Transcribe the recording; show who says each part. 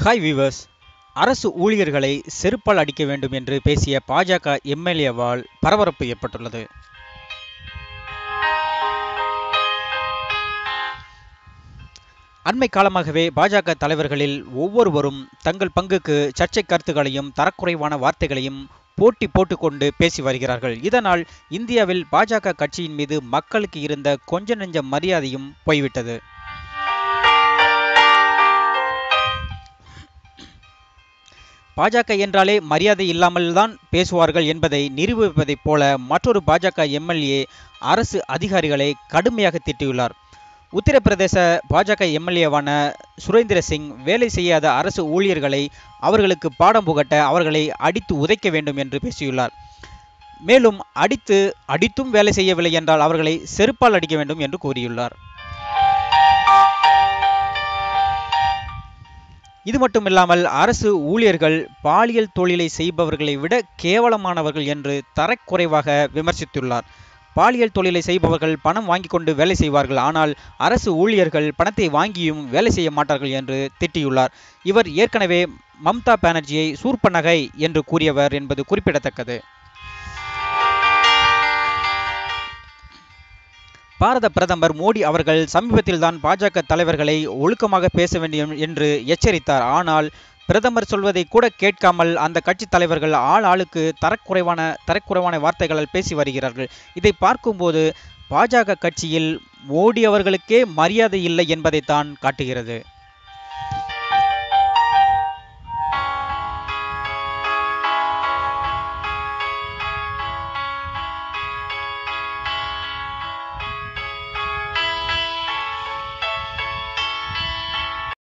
Speaker 1: hi viewers அரசு ஊழியர்களை செருப்பால் அடிக்க வேண்டும் என்று பேசிய பாஜக எம்எல்ஏவால் பரபரப்பு ஏற்பட்டுள்ளது அண்மை காலமாகவே பாஜக தலைவர்களில் ஒவ்வொருவரும் தங்கள் பங்குக்கு சர்ச்சை கருத்துக்களையும் தரக்குறைவான வார்த்தைகளையும் போட்டி போட்டுக்கொண்டு பேசி வருகிறார்கள் இதனால் இந்தியாவில் பாஜக கட்சியின் மீது மக்களுக்கு இருந்த கொஞ்ச நெஞ்ச மரியாதையும் போய்விட்டது பாஜக என்றாலே மரியாதை இல்லாமல் தான் பேசுவார்கள் என்பதை நிரூபிப்பதைப் போல மற்றொரு பாஜக எம்எல்ஏ அரசு அதிகாரிகளை கடுமையாக திட்டியுள்ளார் உத்தரப்பிரதேச பாஜக எம்எல்ஏவான சுரேந்திர சிங் வேலை செய்யாத அரசு ஊழியர்களை அவர்களுக்கு பாடம் புகட்ட அவர்களை அடித்து உதைக்க வேண்டும் என்று பேசியுள்ளார் மேலும் அடித்து அடித்தும் வேலை செய்யவில்லை என்றால் அவர்களை செருப்பால் அடிக்க வேண்டும் என்று கூறியுள்ளார் இது மட்டுமில்லாமல் அரசு ஊழியர்கள் பாலியல் தொழிலை செய்பவர்களை விட கேவலமானவர்கள் என்று தரக்குறைவாக விமர்சித்துள்ளார் பாலியல் தொழிலை செய்பவர்கள் பணம் வாங்கி கொண்டு வேலை செய்வார்கள் ஆனால் அரசு ஊழியர்கள் பணத்தை வாங்கியும் வேலை செய்ய மாட்டார்கள் என்று திட்டியுள்ளார் இவர் ஏற்கனவே மம்தா பானர்ஜியை சூர்ப நகை என்று கூறியவர் என்பது குறிப்பிடத்தக்கது பாரத பிரதமர் மோடி அவர்கள் சமீபத்தில்தான் பாஜக தலைவர்களை ஒழுக்கமாக பேச வேண்டும் என்று எச்சரித்தார் ஆனால் பிரதமர் சொல்வதை கூட கேட்காமல் அந்த கட்சி தலைவர்கள் ஆள் ஆளுக்கு தரக்குறைவான தரக்குறைவான வார்த்தைகளால் பேசி வருகிறார்கள் இதை பார்க்கும்போது பாஜக கட்சியில் மோடி அவர்களுக்கே மரியாதை இல்லை என்பதைத்தான் காட்டுகிறது